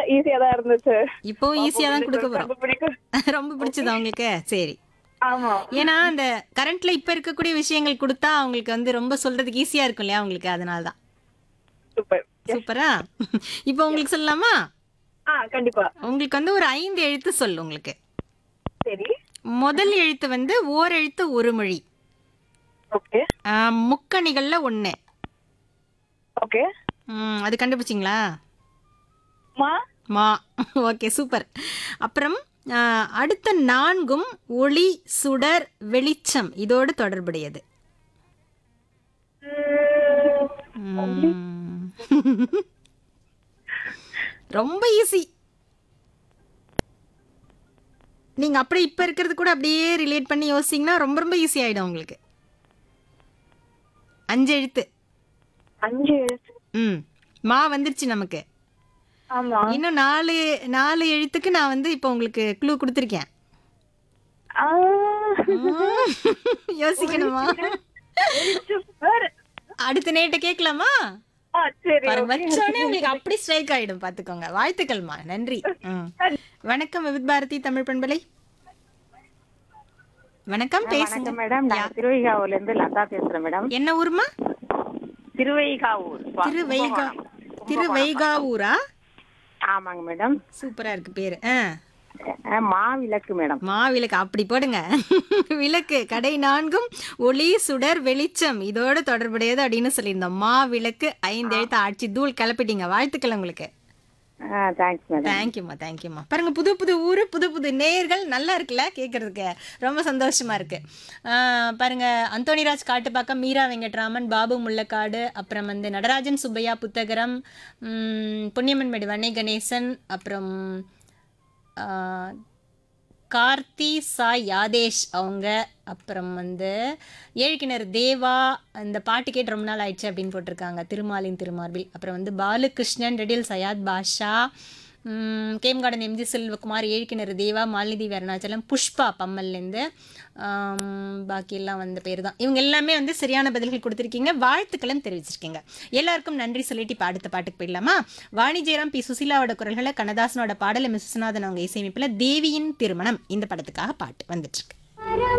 ஈஸியா தான் இருந்துச்சு இப்போவும் ஈஸியா தான் கொடுக்க போறோம் ரொம்ப பிடிக்கும் ரொம்ப பிடிச்சதா உங்களுக்கு சரி ஆமா ஏன்னா அந்த கரண்ட்ல இப்ப இருக்கக்கூடிய விஷயங்கள் கொடுத்தா அவங்களுக்கு வந்து ரொம்ப சொல்றதுக்கு ஈஸியா இருக்கும் இல்லையா உங்களுக்கு அதனால தான் சூப்பர் சூப்பரா இப்போ உங்களுக்கு சொல்லலாமா ஆ கண்டிப்பா உங்களுக்கு வந்து ஒரு ஐந்து எழுத்து சொல் உங்களுக்கு சரி முதல் எழுத்து வந்து ஓர் எழுத்து ஒரு மொழி ஓகே ஆஹ், முக்கணிகள்ல ஒண்ணு ஓகே ம், அது கண்டுபிடிச்சிங்களா மா மா ஓகே சூப்பர் அப்புறம் ஆஹ், அடுத்த நான்கும் ஒளி சுடர் வெளிச்சம் இதோடு தொடர்புடையது ம், ம். ரொம்ப ஈஸி நீங்க அப்படியே இப்ப இருக்கிறது கூட அப்படியே ரிலேட் பண்ணி யோசிச்சீங்கன்னா ரொம்ப ரொம்ப ஈஸி ஆயிடும் உங்களுக்கு அஞ்சு எழுத்து அஞ்சு எழுத்து ம் மா வந்துருச்சு நமக்கு ஆமா இன்னும் நாலு நாலு எழுத்துக்கு நான் வந்து இப்போ உங்களுக்கு க்ளூ கொடுத்துருக்கேன் ஆ, ம். யோசிக்கணுமா சூப்பர் அடுத்த நேட்ட கேட்கலாமா ஆ சரி பாருங்க வச்சோடனே உங்களுக்கு அப்படி ஸ்ட்ரைக் ஆயிடும் பாத்துக்கோங்க வாழ்த்துக்கள்மா நன்றி ம். வணக்கம் விவித் பாரதி தமிழ் பண்பலை வணக்கம் பேசுங்க வணக்கம் மேடம் நான் திருவைகாவூர்ல இருந்து லதா பேசுறேன் மேடம் என்ன ஊர்மா திருவைகாவூர் பா- திருவைகா கும்பகோணம். திருவைகாவூரா ஆமாங்க மேடம் சூப்பரா இருக்கு பேரு ஆ அஹ், மாவிளக்கு மேடம் மாவிளக்கு அப்படி போடுங்க விளக்கு கடை நான்கும் ஒளி சுடர் வெளிச்சம் இதோட தொடர்புடையது அப்படின்னு சொல்லியிருந்தோம் மாவிளக்கு ஐந்து எழுத்து ஆட்சி தூள் கிளப்பிட்டீங்க வாழ்த்துக்கள் உங்களுக்கு தேங்க்ஸ் மேடம் தேங்க்யூம்மா தேங்க்யூம்மா பாருங்க புது புது ஊர் புது புது நேயர்கள் நல்லா இருக்குல்ல கேட்கறதுக்கு ரொம்ப சந்தோஷமா இருக்கு ஆஹ் பாருங்க அந்தோணிராஜ் காட்டுப்பாக்கம் மீரா வெங்கட்ராமன் பாபு முள்ளக்காடு அப்புறம் வந்து நடராஜன் சுப்பையா புத்தகரம் உம், பொன்னியம்மன்மேடு வன்னை கணேசன் அப்புறம் ஆஹ், கார்த்தி சாய் யாதேஷ் அவங்க அப்புறம் வந்து ஏழுக்கிணர் தேவா அந்த பாட்டு கேட்டு ரொம்ப நாள் ஆயிடுச்சு அப்படின்னு போட்டிருக்காங்க திருமாலின் திருமார்பில் அப்புறம் வந்து பாலகிருஷ்ணன் ரெடில் சயாத் பாஷா உம், கேம்கார்டன் எம்ஜி செல்வகுமார் ஏழுக்கிணறு தேவா மாலினி அருணாச்சலம் புஷ்பா பம்மல்லேருந்து ஆம், பாக்கி எல்லாம் வந்த பேர் தான் இவங்க எல்லாமே வந்து சரியான பதில்கள் கொடுத்துருக்கீங்க வாழ்த்துக்களும் தெரிவிச்சிருக்கீங்க எல்லாருக்கும் நன்றி சொல்லிட்டு இப்போ அடுத்த பாட்டுக்கு போயிடலாமா வாணி ஜெயராம் பி சுசீலாவோட குரல்களை கண்ணதாசனோட பாடல் எம் விஸ்வநாதன் அவங்க இசையமைப்பில் தேவியின் திருமணம் இந்த படத்துக்காக பாட்டு வந்துட்டு இருக்கு